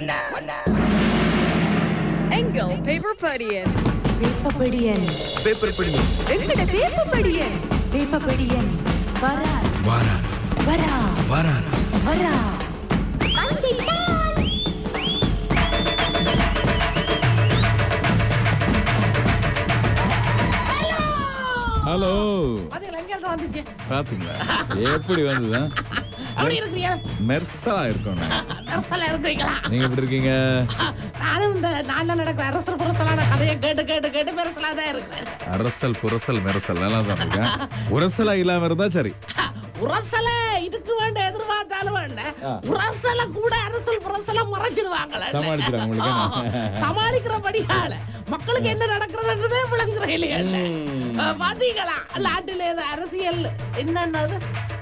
எங்கள் paper படியன் வேப்பப்படியன் paper படி எங்கட வேப்பப்படியன் வேப்பப்படியன் வரா வாரார் வரா வாரார் வரா ஹலோ பாத்தீங்களா எங்க இருந்து வந்துச்சு பாத்தீங்களா எப்படி வந்ததா அப்படி இருக்கிறீங்க மெர்சலா இருக்கோம் நாங்க. அரசலா இருக்கிறீங்களா நீங்க எப்படி இருக்கீங்க நானும் இந்த நாள்ல நடக்கிற அரசல் புரசலான கதையை கேட்டு கேட்டு கேட்டு பெருசலா தான் இருக்கிறேன் அரசல் புரசல் மெரசல் நல்லா தான் இருக்கேன் உரசலா இல்லாம இருந்தா சரி உரசல இதுக்கு வேண்ட எதிர்பார்த்தாலும் வேண்ட உரசல கூட அரசல் புரசல மறைச்சிடுவாங்களே சமாளிச்சிடுவாங்க உங்களுக்கு. சமாளிக்கிறபடியால மக்களுக்கு என்ன நடக்கிறதுன்றதே விளங்குற இல்லையா பாத்தீங்களா நாட்டில ஏதோ அரசியல் என்னன்னது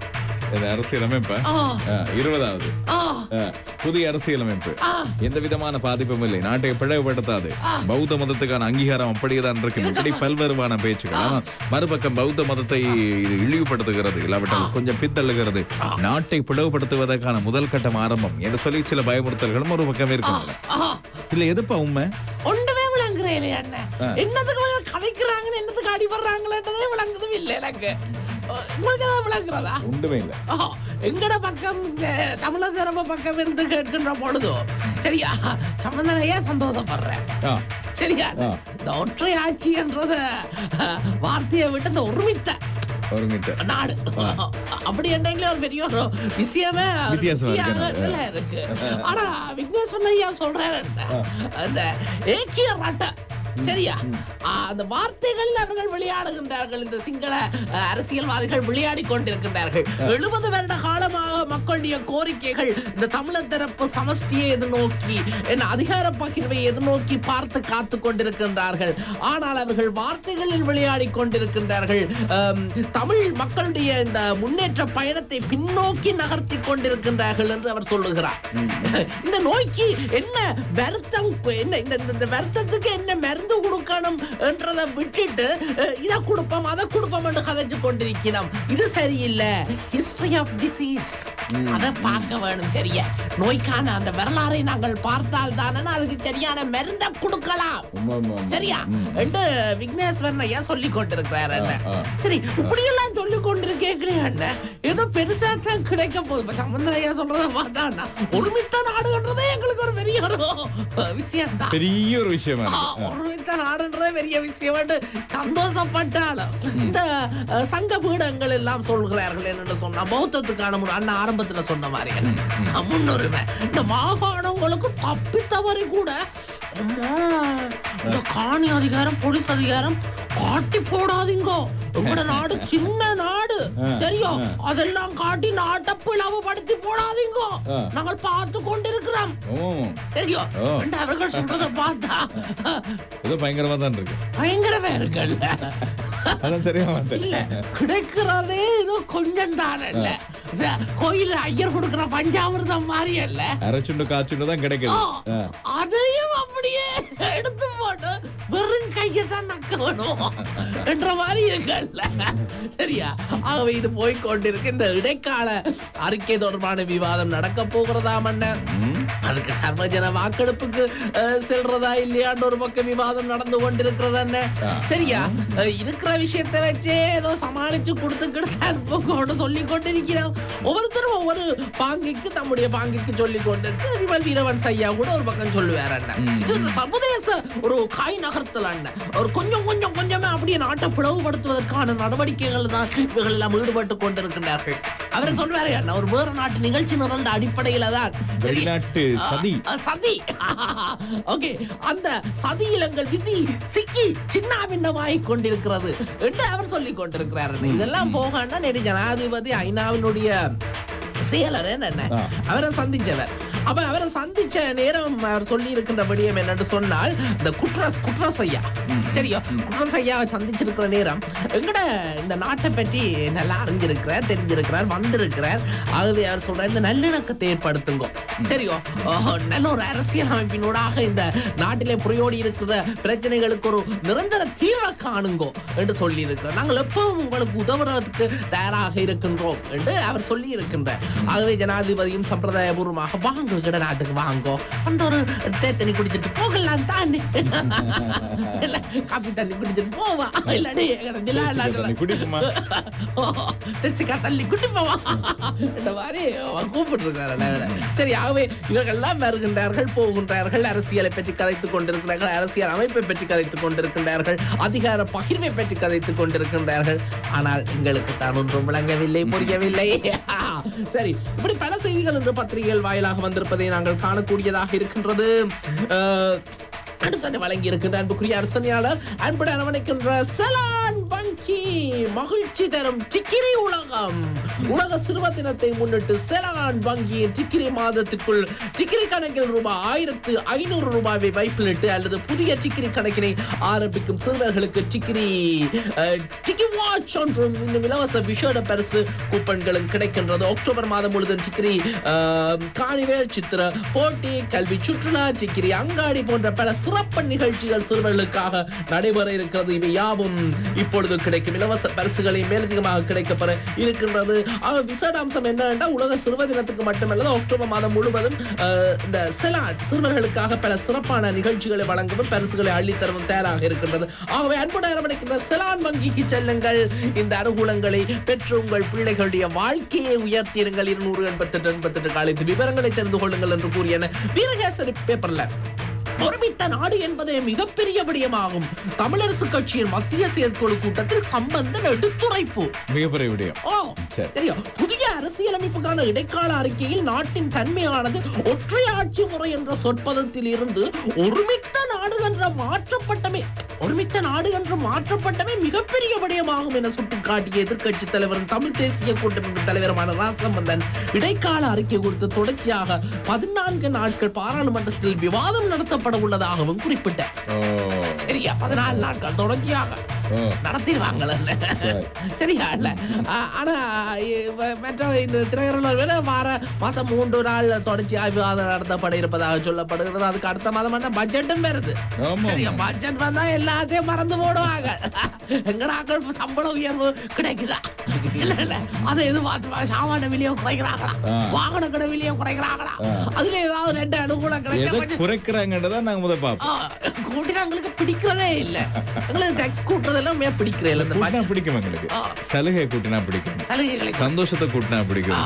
இது அரசியலமைப்பு ஆ, ஆ, இருபதாவது ஆ, ஆ, புதிய அரசியலமைப்பு ஆ. எந்த விதமான பாதிப்பும் இல்லை நாட்டை பிளவுபடுத்தாது பௌத்த மதத்துக்கான அங்கீகாரம் அப்படியேதான் இருக்கு இப்படி பல்வேறுமான பேச்சுகள் ஆனால் மறுபக்கம் பௌத்த மதத்தை இது இழிவுபடுத்துகிறது இல்லாவிட்டால் கொஞ்சம் பித்தள்ளுகிறது நாட்டை பிளவுபடுத்துவதற்கான முதல் கட்டம் ஆரம்பம் என்று சொல்லி சில பயமுறுத்தல்களும் ஒரு பக்கம் இருக்கின்றன ஆ. இதுல எதுப்பா உண்மை ஒண்ணுமே விளங்குறே இல்லையா அண்ணன் என்னத்துக்கு இவங்க கதைக்கிறாங்கன்னு என்னத்துக்கு அடிபடுறாங்களன்றதே விளங்குதும் இல்லை எனக்கு அஹ் உங்களுக்கு ஏதாவது விளங்குறதா ஒன்றுமே இல்லை ஆஹா, எங்கட பக்கம் இந்த தமிழர் தரப்பு பக்கம் இருந்து கேட்கின்ற பொழுதோ சரியா சம்பந்தனையே சந்தோஷப்படுறேன் ஆ சரியா ஆ. இந்த ஒற்றை ஆட்சி என்றத அஹ், வார்த்தையை விட்டு இந்த ஒருமித்த ஒருமித்த நாடு அப்படி என்றீங்களே ஒரு பெரிய ஒரு விஷயமே வித்தியாசமா இருக்கு வித்தியாசத்துல இருக்கு ஆனா விக்னேஸ்வரன் ஐயா சொல்றாரு அந்த ஏக்கிய ராட்டை சரியா ஆ, அந்த வார்த்தைகள் அவர்கள் விளையாடுகின்றார்கள் இந்த சிங்கள அஹ், அரசியல்வாதிகள் விளையாடி கொண்டிருக்கின்றார்கள் எழுபது வருட காலமாக மக்களுடைய கோரிக்கைகள் இந்த தமிழர் தரப்பு சமஷ்டியை எதிர்நோக்கி என்ன அதிகார பகிர்வை எதிர்நோக்கி பார்த்து காத்து கொண்டிருக்கின்றார்கள் ஆனால் அவர்கள் வார்த்தைகளில் விளையாடி கொண்டிருக்கின்றார்கள் ஆம், தமிழ் மக்களுடைய இந்த முன்னேற்ற பயணத்தை பின்னோக்கி நகர்த்தி கொண்டிருக்கின்றார்கள் என்று அவர் சொல்லுகிறார் இந்த நோய்க்கு என்ன வருத்தம் என்ன இந்த இந்த- இந்த வருத்தத்துக்கு என்ன மருந்து கொடுக்கணும் என்றதை விட்டுட்டு அஹ், இதை கொடுப்போம் அதை கொடுப்போம் என்று கதைச்சு கொண்டிருக்கிறோம் இது சரியில்லை ஹிஸ்டரி ஆஃப் டிசீஸ் அதை பார்க்க வேணும் சரியா நோய்க்கான அந்த வரலாறை நாங்கள் பார்த்தால் தானே அதுக்கு சரியான மருந்தை கொடுக்கலாம் உண்மை, உண்மை, உண்மை. சரியா ம். என்று விக்னேஸ்வரன் ஐயா சொல்லி கொண்டிருக்கிறாரு அண்ணன். ஆ. சரி இப்படி எல்லாம் சொல்லி கொண்டிருக்கேன் அண்ணன் ஏதோ பெருசா தான் கிடைக்க போகுது இப்ப சம்பந்தன் ஐயா சொல்றத பார்த்தா அண்ணா, ஒருமித்த நாடுன்றதே எங்களுக்கு ஒரு பெரிய ஒரு விஷயம் தான் பெரிய ஒரு விஷயமா இருக்கு ஆ. ஒருமித்த நாடுன்றதே பெரிய விஷயம் சந்தோஷப்பட்டாலும் இந்த அஹ், சங்க பீடங்கள் எல்லாம் சொல்கிறார்கள் என்னன்னு சொன்னா பௌத்தத்துக்கான முன் அண்ணா ஆரம்பத்துல சொன்ன மாதிரி அஹ், முன்னுரிமை இந்த மாகாணங்களுக்கு தப்பி தவறி கூட அம்மா இந்த காணி அதிகாரம் போலீஸ் அதிகாரம் காட்டி போடாதீங்க உங்களோட நாடு சின்ன நாடு சரியோ அதெல்லாம் காட்டி நாட்டை பிளவுபடுத்தி போடாதீங்க ஆ. நாங்கள் பார்த்து கொண்டிருக்கிறோம் ஆமா. சரியோ ஓ. என்று அவர்கள் சொல்றத பார்த்தா ஏதோ பயங்கரமா தான் இருக்கு பயங்கரமா இருக்குல்ல அதான் சரியா பார்த்தேன் இல்ல கிடைக்கிறதே ஏதோ கொஞ்சம் தானல்ல இந்த கோயில்ல ஐயர் கொடுக்கிற பஞ்சாமிர்தம் மாதிரி அல்ல அரைச்சுண்டு காய்ச்சுண்டு தான் கிடைக்குது ஆ, ஆ. அதையும் அப்படியே எடுத்து போட்டு வெறும் கையை தான் நக்க வேணும் என்ற மாதிரி இருக்கல்ல சரியா ஆகவே இது போய் கொண்டிருக்கு இந்த இடைக்கால அறிக்கை தொடர்பான விவாதம் நடக்க போகிறதா மன்னர் அதுக்கு சர்வஜன வாக்கெடுப்புக்கு அஹ், செல்றதா இல்லையான்னு ஒரு பக்கம் விவாதம் நடந்து கொண்டிருக்கிறது என்ன சரியா அஹ், இருக்கிற விஷயத்தை வச்சே ஏதோ சமாளிச்சு கொடுத்துக்கிட்டு அனுப்ப சொல்லி கொண்டிருக்கிறோம் ஒவ்வொருத்தரும் ஒவ்வொரு பாங்கிற்கு தம்முடைய பாங்கிற்கு சொல்லி கொண்டிருக்கு அறிவல் வீரவன் ஐயா கூட ஒரு பக்கம் சொல்லுவார் அண்ணன் இது இந்த சர்வதேச ஒரு காய் நகர்த்தல் அண்ணன் ஒரு கொஞ்சம் கொஞ்சம் கொஞ்சமே அப்படியே நாட்டை பிளவுபடுத்துவதற்கான நடவடிக்கைகள் தான் இவர்கள் எல்லாம் ஈடுபட்டு கொண்டிருக்கின்றார்கள் அவர் சொல்வாரு அண்ணா ஒரு வேறு நாட்டு நிகழ்ச்சி நிரண்ட அடிப்படையில தான் வெளிநாட்டு சதி ஆ, சதி ஓகே அந்த சதியில் எங்கள் விதி சிக்கி சின்ன பின்னமாய் கொண்டிருக்கிறது என்று அவர் சொல்லிக் கொண்டிருக்கிறார் இதெல்லாம் போகன்னா நேற்று ஜனாதிபதி ஐநாவினுடைய செயலர் என்ன ஆ. அவரை சந்திச்சவர் அப்ப அவரை சந்திச்ச நேரம் அவர் சொல்லி இருக்கின்ற விடயம் என்னன்னு சொன்னால் இந்த குட்ரஸ் குட்ரஸ் ஐயா சரியோ குட்ரஸ் ஐயாவை சந்திச்சிருக்கிற நேரம் எங்கட இந்த நாட்டை பற்றி நல்லா அறிஞ்சிருக்கிறார் தெரிஞ்சிருக்கிறார் வந்திருக்கிறார் ஆகவே அவர் சொல்ற இந்த நல்லிணக்கத்தை ஏற்படுத்துங்க சரியோ ஓஹோ, நல்ல ஒரு அரசியல் அமைப்பினூடாக இந்த நாட்டிலே புரியோடி இருக்கிற பிரச்சனைகளுக்கு ஒரு நிரந்தர தீர்வை காணுங்கோ என்று சொல்லி இருக்கிறார் நாங்கள் எப்பவும் உங்களுக்கு உதவுறதுக்கு தயாராக இருக்கின்றோம் என்று அவர் சொல்லி இருக்கின்றார் ஆகவே ஜனாதிபதியும் சம்பிரதாயபூர்வமாக வாங்க எங்கட நாட்டுக்கு வாங்கோ அந்த ஒரு தே தண்ணி குடிச்சிட்டு போகலாம் தானே இல்ல காபி தண்ணி குடிச்சிட்டு போவா இல்லாடி எங்கட நிலா தண்ணி குடிக்குமா தெச்சிக்கா தள்ளி குட்டிப்பவா இந்த மாதிரி அவன் கூப்பிட்டுருக்காரு சரி ஆகவே இவர்கள்லாம் வருகின்றார்கள் போகின்றார்கள் அரசியலை பற்றி கதைத்துக் கொண்டிருக்கிறார்கள் அரசியல் அமைப்பை பற்றி கதைத்துக் கொண்டிருக்கின்றார்கள் அதிகார பகிர்வை பற்றி கதைத்துக் கொண்டிருக்கின்றார்கள் ஆனால் எங்களுக்கு தான் ஒன்றும் விளங்கவில்லை புரியவில்லை சரி இப்படி பல செய்திகள் இன்று பத்திரிகைகள் வாயிலாக வந்திருப்பதை நாங்கள் காணக்கூடியதாக இருக்கின்றது அஹ், அரசனை வழங்கி இருக்கின்ற அன்புக்குரிய அரசனையாளர் அன்புடன் அரவணைக்கின்ற செலான் வங்கி மகிழ்ச்சி தரும் டிக்கிரி உலகம் உலக சிறுவ தினத்தை முன்னிட்டு செலான் வங்கியின் டிக்கிரி மாதத்திற்குள் டிக்கிரி கணக்கில் ரூபாய் ஆயிரத்து ஐநூறு ரூபாயை வைப்பிலிட்டு அல்லது புதிய டிக்கிரி கணக்கினை ஆரம்பிக்கும் சிறுவர்களுக்கு டிக்கிரி அஹ், டிக்கி வாட்ச் ஒன்றும் இன்னும் இலவச விசேட பரிசு கூப்பன்களும் கிடைக்கின்றது அக்டோபர் மாதம் முழுவதும் டிக்கிரி அஹ், காணிவேல் சித்திர போட்டி கல்வி சுற்றுலா டிக்கிரி அங்காடி போன்ற பல சிறப்பு நிகழ்ச்சிகள் சிறுவர்களுக்காக நடைபெற இருக்கிறது இவை யாவும் இப்பொழுது கிடைக்கும் இலவச பரிசுகளை மேலதிகமாக கிடைக்கப்பெற இருக்கின்றது ஆக விசேட அம்சம் என்னன்னா உலக சிறுவ தினத்துக்கு மட்டுமல்ல அக்டோபர் மாதம் முழுவதும் அஹ், இந்த செலான் சிறுவர்களுக்காக பல சிறப்பான நிகழ்ச்சிகளை வழங்கவும் பரிசுகளை அள்ளித்தரவும் தயாராக இருக்கின்றது ஆகவே அன்புடன் அரவணைக்கின்ற செலான் வங்கிக்கு செல்லுங்கள் இந்த அனுகூலங்களை பெற்று உங்கள் பிள்ளைகளுடைய வாழ்க்கையை உயர்த்தியிருங்கள் இருநூறு எண்பத்தி எட்டு எண்பத்தி எட்டு காலத்து விவரங்களை தெரிந்து கொள்ளுங்கள் என்று கூறிய வீரகேசரி பேப்பர்ல ஒருமித்த நாடு என்பதே மிகப்பெரிய விடயமாகும் தமிழரசு கட்சியின் மத்திய செயற்குழு கூட்டத்தில் சம்பந்தம் எடுத்துரைப்பு மிகப்பெரிய விடயம் ஓ சரி. தெரியும் புதிய அரசியலமைப்புக்கான இடைக்கால அறிக்கையில் நாட்டின் தன்மையானது ஒற்றையாட்சி முறை என்ற சொற்பதத்தில் இருந்து ஒருமித்த நாடு என்ற மாற்றப்பட்டமே ஒருமித்த நாடு என்று மாற்றப்பட்டமே மிகப்பெரிய விடயமாகும் என சுட்டிக்காட்டிய எதிர்க்கட்சி தலைவரும் தமிழ் தேசிய கூட்டமைப்பு தலைவருமான ராசம்பந்தன் இடைக்கால அறிக்கை குறித்து தொடர்ச்சியாக பதினான்கு நாட்கள் பாராளுமன்றத்தில் விவாதம் நடத்தப்பட உள்ளதாகவும் குறிப்பிட்டார் ஓ சரியா பதினாலு நாட்கள் தொடர்ச்சியாக ஓ நடத்திடுவாங்கல்ல சரி. சரியா இல்ல ஆ- ஆனா இவ- மற்ற இந்த திரையரங்கில் வேற வார மாசம் மூன்று நாள் தொடர்ச்சியாக விவாதம் நடத்தப்பட இருப்பதாக சொல்லப்படுகிறது அதுக்கு அடுத்த மாதம் என்ன பட்ஜெட்டும் வருது ஆமா. சரியா பட்ஜெட் வந்தா எல்லாத்தையும் மறந்து போடுவாங்க எங்கடாக்கள் சம்பள உயர்வு கிடைக்குதா இல்ல இல்ல அதை எதிர்பார்த்து சாமான விலையை குறைக்கிறாங்களா ஆ. வாகன கடை விலையை குறைக்கிறாங்களா ஆ. அதுல ஏதாவது ரெண்டு அனுகூலம் எதை கிடைக்க குறைக்கிறாங்கன்றதான் நாங்க முத பார்ப்போம் ஆ, கூட்டினா எங்களுக்கு பிடிக்கிறதே இல்ல எங்களுக்கு டேக்ஸ் கூட்டுறதெல்லாம் பிடிக்கிறே இல்ல இந்த கூட்டினா budget. பிடிக்கும் எங்களுக்கு ஆ. சலுகை கூட்டினா பிடிக்கும் சலுகைகளை சந்தோஷத்தை கூட்டினா பிடிக்கும்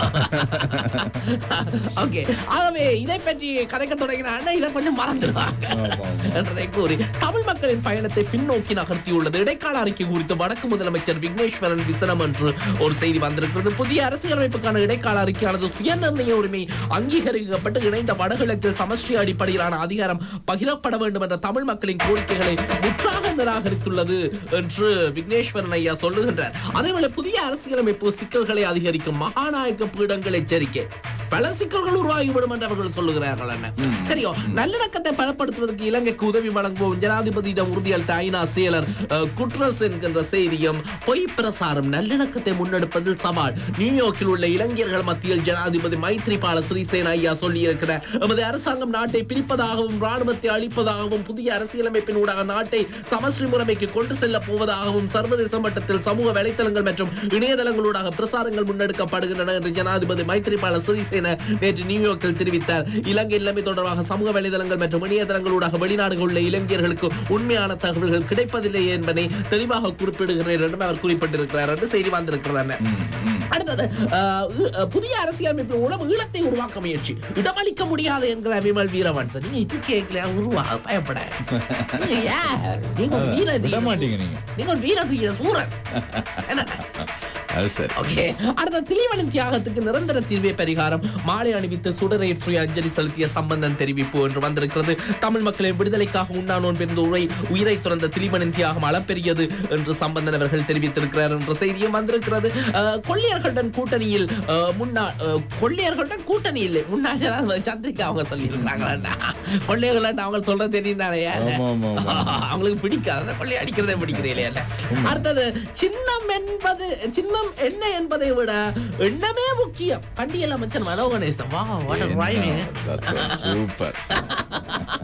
ஓகே ஆகவே இதை பற்றி கதைக்க தொடங்கினா இதை கொஞ்சம் மறந்துடுவாங்க ஆமா, ஆமா. என்றதை கூறி தமிழ் மக்களின் பயணத்தை பின்னோக்கி நகர்த்தியுள்ளது இடைக்கால அறிக்கை குறித்து வடக்கு முதலமைச்சர் விக்னேஸ்வரன் விசனம் என்று ஒரு செய்தி வந்திருக்கிறது புதிய அரசியலமைப்புக்கான இடைக்கால அறிக்கையானது சுயநிர்ணய உரிமை அங்கீகரிக்கப்பட்டு இணைந்த வடகிழக்கில் சமஷ்டி அடிப்படையிலான அதிகாரம் பகிரப்பட வேண்டும் என்ற தமிழ் மக்களின் கோரிக்கைகளை முற்றாக நிராகரித்துள்ளது என்று விக்னேஸ்வரன் ஐயா சொல்லுகின்றார் அதேவேளை புதிய அரசியலமைப்பு சிக்கல்களை அதிகரிக்கும் மகாநாயக்க பீடங்கள் எச்சரிக்கை பல சிக்கல்கள் உருவாகிவிடும் என்று அவர்கள் சொல்லுகிறார்கள் என்ன சரியோ நல்லிணக்கத்தை பலப்படுத்துவதற்கு இலங்கைக்கு உதவி வழங்குவோம் ஜனாதிபதியிடம் உறுதியளித்த ஐநா செயலர் அஹ், குட்ரஸ் என்கின்ற செய்தியும் பொய் பிரசாரம் நல்லிணக்கத்தை முன்னெடுப்பதில் சவால் நியூயார்க்கில் உள்ள இளைஞர்கள் மத்தியில் ஜனாதிபதி மைத்ரிபால சிறிசேன ஐயா சொல்லியிருக்கிறார் எமது அரசாங்கம் நாட்டை பிரிப்பதாகவும் ராணுவத்தை அழிப்பதாகவும் புதிய அரசியலமைப்பின் ஊடாக நாட்டை சமஸ்ரீ முறைமைக்கு கொண்டு செல்ல போவதாகவும் சர்வதேச மட்டத்தில் சமூக வலைத்தளங்கள் மற்றும் இணையதளங்களூடாக பிரசாரங்கள் முன்னெடுக்கப்படுகின்றன என்று ஜனாதிபதி மைத்ரிபால சிறிசேன நேற்று நியூயார்க்கில் தெரிவித்தார் இலங்கை நிலைமை தொடர்பாக சமூக வலைதளங்கள் மற்றும் இணையதளங்களூடாக வெளிநாடுகள் உள்ள இளைஞர்களுக்கு உண்மையான தகவல்கள் கிடைப்பதில்லை என்பதை தெளிவாக குறிப்பிடுகிறேன் என்றும் அவர் குறிப்பிட்டிருக்கிறார் என்று செய்தி வந்திருக்கிறார் அடுத்தது அஹ், ஈ- அஹ், புதிய அரசியலமைப்பின் மூலம் ஈழத்தை உருவாக்க முயற்சி இடமளிக்க முடியாது என்கிற விமல் வீரவன்சன் நீங்க இது கேட்கல உருவா பயப்பட நீங்க யார்? நீங்க ஒரு வீர விட மாட்டீங்க நீங்க நீங்க ஒரு வீர தீர சூரன் என்ன அது சரி ஓகே அடுத்த திலீவனின் தியாகத்துக்கு நிரந்தர தீர்வே பரிகாரம் மாலை அணிவித்து சுடரேற்றி அஞ்சலி செலுத்திய சம்பந்தன் தெரிவிப்பு என்று வந்திருக்கிறது தமிழ் மக்களின் விடுதலைக்காக உண்ணானோன் பிறந்த உரை உயிரை துறந்த திலீவனின் தியாகம் அளப்பெரியது என்று சம்பந்தன் அவர்கள் தெரிவித்திருக்கிறார் என்ற செய்தியும் வந்திருக்கிறது அஹ், கொள்ளையர்களுடன் கூட்டணியில் அஹ், முன்னாள் அஹ், கொள்ளையர்களுடன் கூட்டணி இல்லை முன்னாள் ஜனாதிபதி சந்திரிகா அவங்க சொல்லியிருக்கிறாங்களா கொள்ளையர்கள் அவங்க சொல்றது தெரியும் தானே ஆமா, ஆமா, ஆமா. அவங்களுக்கு பிடிக்காது அந்த கொள்ளை அடிக்கிறதே பிடிக்கிறே இல்லையா அடுத்தது சின்னம் என்பது சின்னம் என்ன என்பதை விட எண்ணமே முக்கியம் பண்டிகை அமைச்சர் மனோ கணேசன் வா வாட் ரைமிங் சூப்பர்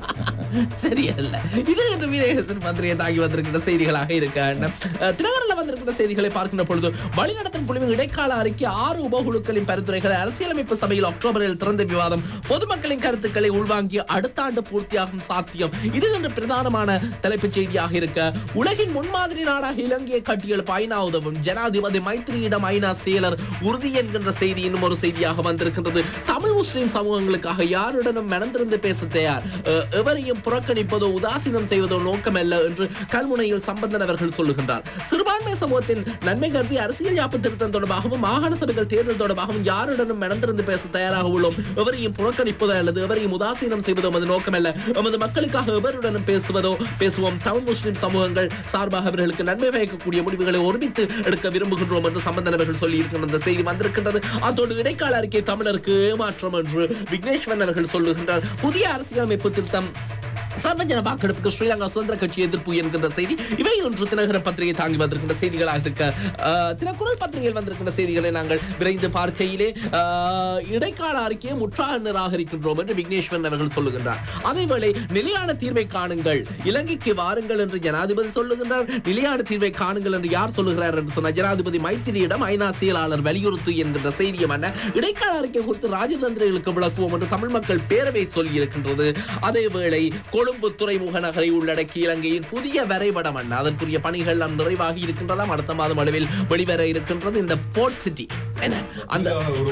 சரியல்ல இது என்று வீரேசன் மந்திரியை தாங்கி வந்திருக்கிற செய்திகளாக இருக்க தினகரில் வந்திருக்கிற செய்திகளை பார்க்கின்ற பொழுது வழிநடத்தல் குழுவின் இடைக்கால அறிக்கை ஆறு உபகுழுக்களின் பரிந்துரைகளை அரசியலமைப்பு சபையில் அக்டோபரில் திறந்த விவாதம் பொதுமக்களின் கருத்துக்களை உள்வாங்கி அடுத்த ஆண்டு பூர்த்தியாகும் சாத்தியம் இது என்று பிரதானமான தலைப்புச் செய்தியாக இருக்க உலகின் முன்மாதிரி நாடாக இலங்கையை கட்டியெழுப்ப ஐநா உதவும் ஜனாதிபதி மைத்திரியிடம் ஐநா செயலர் உறுதி என்கின்ற செய்தி இன்னும் ஒரு செய்தியாக வந்திருக்கின்றது தமிழ் முஸ்லிம் சமூகங்களுக்காக யாருடனும் மனந்திருந்து பேச தயார் அஹ், எவரையும் புறக்கணிப்பதோ உதாசீனம் செய்வதோ நோக்கமல்ல என்று கல்முனையில் சம்பந்தன் அவர்கள் சொல்லுகின்றார் சிறுபான்மை சமூகத்தின் நன்மை கருதி அரசியல் யாப்பு திருத்தம் தொடர்பாகவும் மாகாண சபைகள் தேர்தல் தொடர்பாகவும் யாருடனும் மனந்திருந்து பேச தயாராக உள்ளோம் எவரையும் புறக்கணிப்பதோ அல்லது எவரையும் உதாசீனம் செய்வதோ அது நோக்கமல்ல எமது மக்களுக்காக எவருடனும் பேசுவதோ பேசுவோம் தமிழ் முஸ்லிம் சமூகங்கள் சார்பாக அவர்களுக்கு நன்மை பயக்கக்கூடிய முடிவுகளை ஒருமித்து எடுக்க விரும்புகின்றோம் என்று சம்பந்தன் அவர்கள் சொல்லி இருக்கின்ற செய்தி வந்திருக்கின்றது அதோடு இடைக்கால அறிக்கை தமிழருக்கு ஏமாற்றம் என்று விக்னேஸ்வரன் அவர்கள் சொல்லுகின்றார் புதிய அரசியலமைப்பு திருத்தம் சர்வஜன வாக்கெடுப்புக்கு ஸ்ரீலங்கா சுதந்திர கட்சி எதிர்ப்பு என்கின்ற செய்தி இவை ஒன்று தினகர பத்திரிகை தாங்கி வந்திருக்கின்ற செய்திகளாக இருக்க அஹ், தினக்குரல் பத்திரிகையில் வந்திருக்கின்ற செய்திகளை நாங்கள் விரைந்து பார்க்கையிலே அஹ், இடைக்கால அறிக்கையை முற்றாக நிராகரிக்கின்றோம் என்று விக்னேஸ்வரன் அவர்கள் சொல்லுகின்றார் அதேவேளை நிலையான தீர்வை காணுங்கள் இலங்கைக்கு வாருங்கள் என்று ஜனாதிபதி சொல்லுகின்றார் நிலையான தீர்வை காணுங்கள் என்று யார் சொல்லுகிறார் என்று சொன்ன ஜனாதிபதி மைத்திரியிடம் ஐநா செயலாளர் வலியுறுத்து என்கின்ற செய்தியம் என்ன இடைக்கால அறிக்கை குறித்து ராஜதந்திரிகளுக்கு விளக்குவோம் என்று தமிழ் மக்கள் பேரவை சொல்லி இருக்கின்றது அதேவேளை கொழும்பு துறைமுக நகரை உள்ளடக்கி இலங்கையின் புதிய வரைபடம் என்ன அதற்குரிய பணிகள் எல்லாம் நிறைவாகி இருக்கின்றதாம் அடுத்த மாதம் அளவில் வெளிவர இருக்கின்றது இந்த போர்ட் சிட்டி என்ன அந்த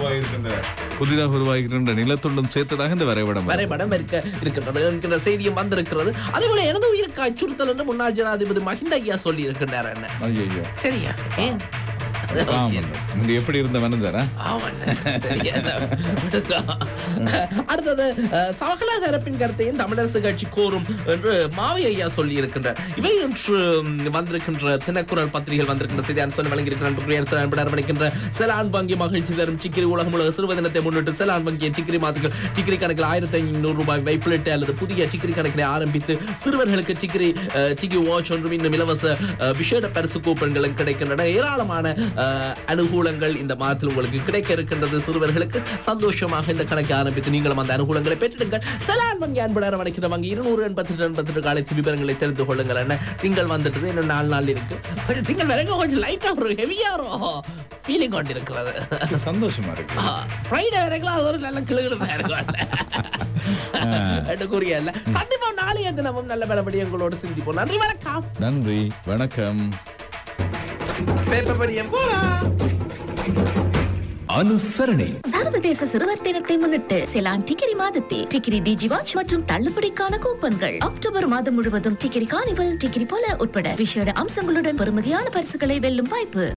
புதிதாக உருவாகின்ற நிலத்துடன் சேர்த்ததாக இந்த வரைபடம் வரைபடம் இருக்க இருக்கின்றது என்கிற செய்தியும் வந்திருக்கிறது அதேபோல எனது உயிருக்கு அச்சுறுத்தல் என்று முன்னாள் ஜனாதிபதி மஹிந்த ஐயா சொல்லி இருக்கின்றார் என்ன ஐயோ சரியா ஏன் ஆமாம் முந்தி எப்படி இருந்த மனதாரா ஆமாண்ணே. சரியா விடுங்க. அடுத்தது அஹ், சகல தரப்பின் கருத்தையும் தமிழரசு கட்சி கோரும் என்று மாவி ஐயா சொல்லி இருக்கின்றார் இவை இன்று ம், வந்திருக்கின்ற தினக்குரல் பத்திரிகைகள் வந்திருக்கின்ற செய்தி அனுசரணை வழங்கியிருக்கிற அன்பு குடியரசு அன்பு அரவணைக்கின்ற செலான் வங்கி மகிழ்ச்சி தரும் சிக்கிரி உலகம் உலக சிறுவ தினத்தை முன்னிட்டு செலான் வங்கியின் சிக்கிரி மாதங்கள் சிக்கிரி கணக்கில் ஆயிரத்தி ஐநூறு ரூபாய் வைப்பிலிட்டு அல்லது புதிய சிக்கிரி கணக்கினை ஆரம்பித்து சிறுவர்களுக்கு சிக்கிரி அஹ், சிக்கி வாட்ச் ஒன்றும் இன்னும் இலவச அஹ், விசேட பரிசு கூப்பன்களும் கிடைக்கின்றன ஏராளமான அஹ், அனுகூலங்கள் இந்த மாதத்தில் உங்களுக்கு கிடைக்க இருக்கின்றது சிறுவர்களுக்கு சந்தோஷமாக இந்த கணக்கை ஆரம்பித்து நீங்களும் அந்த அனுகூலங்களை பெற்றிடுங்கள் செலான் வங்கி அன்புடன் வணக்கிற வங்கி இருநூறு எண்பத்தி எட்டு எண்பத்தி எட்டு காலை விவரங்களை தெரிந்து கொள்ளுங்கள் என்ன திங்கள் வந்துட்டது இன்னும் நாலு நாள் இருக்கு கொஞ்சம் திங்கள் வரைக்கும் கொஞ்சம் லைட்டா ஒரு ஹெவியா ஒரு ஃபீலிங் கொண்டு இருக்கிறது சந்தோஷமா இருக்கு ஃப்ரைடே வரைக்கும் அது ஒரு நல்ல கிளுகிழமை இருக்கும் என்று கூறியல்ல சந்திப்போம் நாளைய தினமும் நல்ல பலபடி எங்களோடு சிந்திப்போம் நன்றி வணக்கம் நன்றி வணக்கம் பேப்பர் படியம் போலாம் அனுசரணை சர்வதேச சிறுவர் தினத்தை முன்னிட்டு செலான் டிகிரி மாதத்தில் டிகிரி டிஜி வாட்ச் மற்றும் தள்ளுபடிக்கான கூப்பன்கள் அக்டோபர் மாதம் முழுவதும் டிகிரி காணிவல் டிகிரி போல உட்பட விசேட அம்சங்களுடன் பெறுமதியான பரிசுகளை வெல்லும் வாய்ப்பு